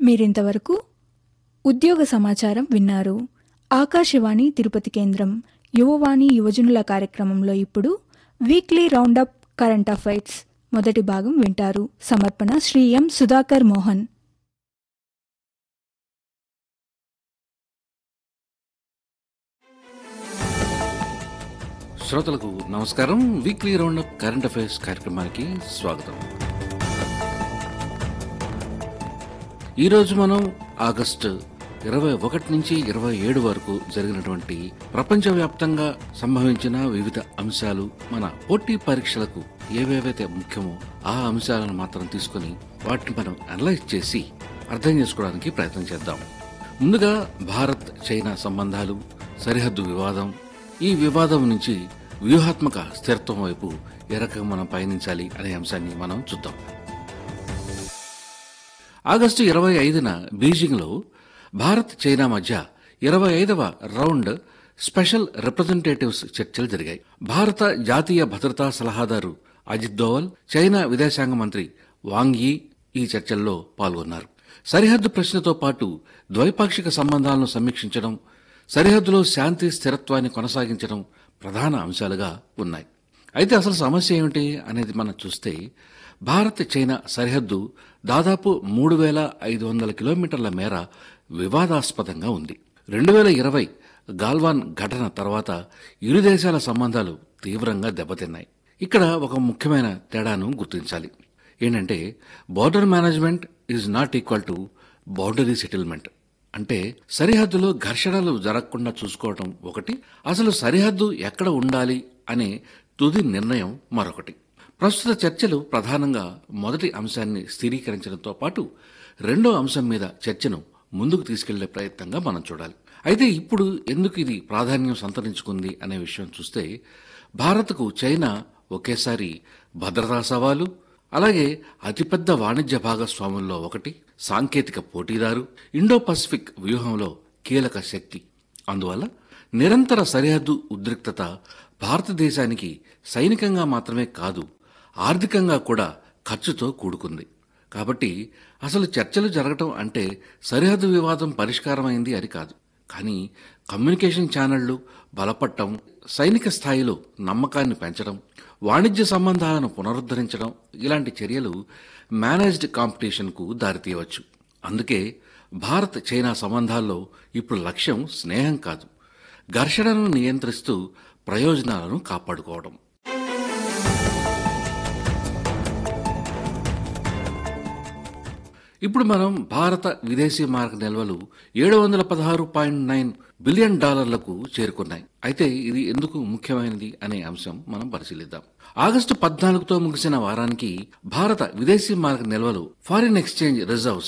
మీరింతవరకు ఉద్యోగ సమాచారం విన్నారు ఆకాశవాణి తిరుపతి కేంద్రం యువవాణి యువజనుల కార్యక్రమంలో ఇప్పుడు వీక్లీ రౌండప్ కరెంట్ అఫైర్స్ మొదటి భాగం వింటారు సమర్పణ శ్రీ ఎం సుధాకర్ మోహన్ శ్రోతలకు నమస్కారం weekly round up current affairs కార్యక్రమానికి స్వాగతం ఈరోజు మనం ఆగస్టు ఇరవై ఒకటి నుంచి ఇరవై ఏడు వరకు జరిగినటువంటి ప్రపంచవ్యాప్తంగా సంభవించిన వివిధ అంశాలు మన పోటీ పరీక్షలకు ఏవేవైతే ముఖ్యమో ఆ అంశాలను మాత్రం తీసుకొని వాటిని మనం అనలైజ్ చేసి అర్థం చేసుకోవడానికి ప్రయత్నం చేద్దాం ముందుగా భారత్ చైనా సంబంధాలు సరిహద్దు వివాదం ఈ వివాదం నుంచి వ్యూహాత్మక స్థిరత్వం వైపు ఏ రకంగా మనం పయనించాలి అనే అంశాన్ని మనం చూద్దాం ఆగస్టు ఇరవై ఐదున బీజింగ్లో భారత్ చైనా మధ్య ఇరవై ఐదవ రౌండ్ స్పెషల్ రిప్రజెంటేటివ్స్ చర్చలు జరిగాయి భారత జాతీయ భద్రతా సలహాదారు అజిత్ దోవల్ చైనా విదేశాంగ మంత్రి వాంగ్ యీ ఈ చర్చల్లో పాల్గొన్నారు సరిహద్దు ప్రశ్నతో పాటు ద్వైపాక్షిక సంబంధాలను సమీక్షించడం సరిహద్దులో శాంతి స్థిరత్వాన్ని కొనసాగించడం ప్రధాన అంశాలుగా ఉన్నాయి అయితే అసలు సమస్య ఏమిటి అనేది మనం చూస్తే భారత్ చైనా సరిహద్దు దాదాపు మూడు వేల ఐదు వందల కిలోమీటర్ల మేర వివాదాస్పదంగా ఉంది రెండు వేల ఇరవై గాల్వాన్ ఘటన తర్వాత ఇరు దేశాల సంబంధాలు తీవ్రంగా దెబ్బతిన్నాయి ఇక్కడ ఒక ముఖ్యమైన తేడాను గుర్తించాలి ఏంటంటే border management is not equal to boundary settlement అంటే సరిహద్దులో ఘర్షణలు జరగకుండా చూసుకోవటం ఒకటి అసలు సరిహద్దు ఎక్కడ ఉండాలి అనే తుది నిర్ణయం మరొకటి ప్రస్తుత చర్చలు ప్రధానంగా మొదటి అంశాన్ని స్థిరీకరించడంతో పాటు రెండో అంశం మీద చర్చను ముందుకు తీసుకెళ్లే ప్రయత్నంగా మనం చూడాలి అయితే ఇప్పుడు ఎందుకు ఇది ప్రాధాన్యం సంతరించుకుంది అనే విషయం చూస్తే భారత్కు చైనా ఒకేసారి భద్రతా సవాలు అలాగే అతిపెద్ద వాణిజ్య భాగస్వాముల్లో ఒకటి సాంకేతిక పోటీదారు ఇండో పసిఫిక్ వ్యూహంలో కీలక శక్తి అందువల్ల నిరంతర సరిహద్దు ఉద్రిక్తత భారతదేశానికి సైనికంగా మాత్రమే కాదు ఆర్థికంగా కూడా ఖర్చుతో కూడుకుంది కాబట్టి అసలు చర్చలు జరగటం అంటే సరిహద్దు వివాదం పరిష్కారమైంది అని కాదు కానీ కమ్యూనికేషన్ ఛానళ్లు బలపట్టం సైనిక స్థాయిలో నమ్మకాన్ని పెంచడం వాణిజ్య సంబంధాలను పునరుద్ధరించడం ఇలాంటి చర్యలు మేనేజ్డ్ కాంపిటీషన్కు దారితీయవచ్చు అందుకే భారత్ చైనా సంబంధాల్లో ఇప్పుడు లక్ష్యం స్నేహం కాదు ఘర్షణను నియంత్రిస్తూ ప్రయోజనాలను కాపాడుకోవడం ఇప్పుడు మనం భారత విదేశీ మార్గ నిల్వలు ఏడు వందల పదహారు పాయింట్ నైన్ బిలియన్ డాలర్లకు చేరుకున్నాయి అయితే ఇది ఎందుకు ముఖ్యమైనది అనే అంశం మనం పరిశీలిద్దాం ఆగస్టు పద్నాలుగుతో ముగిసిన వారానికి భారత విదేశీ మార్గ నిల్వలు ఫారిన్ ఎక్స్చేంజ్ రిజర్వ్స్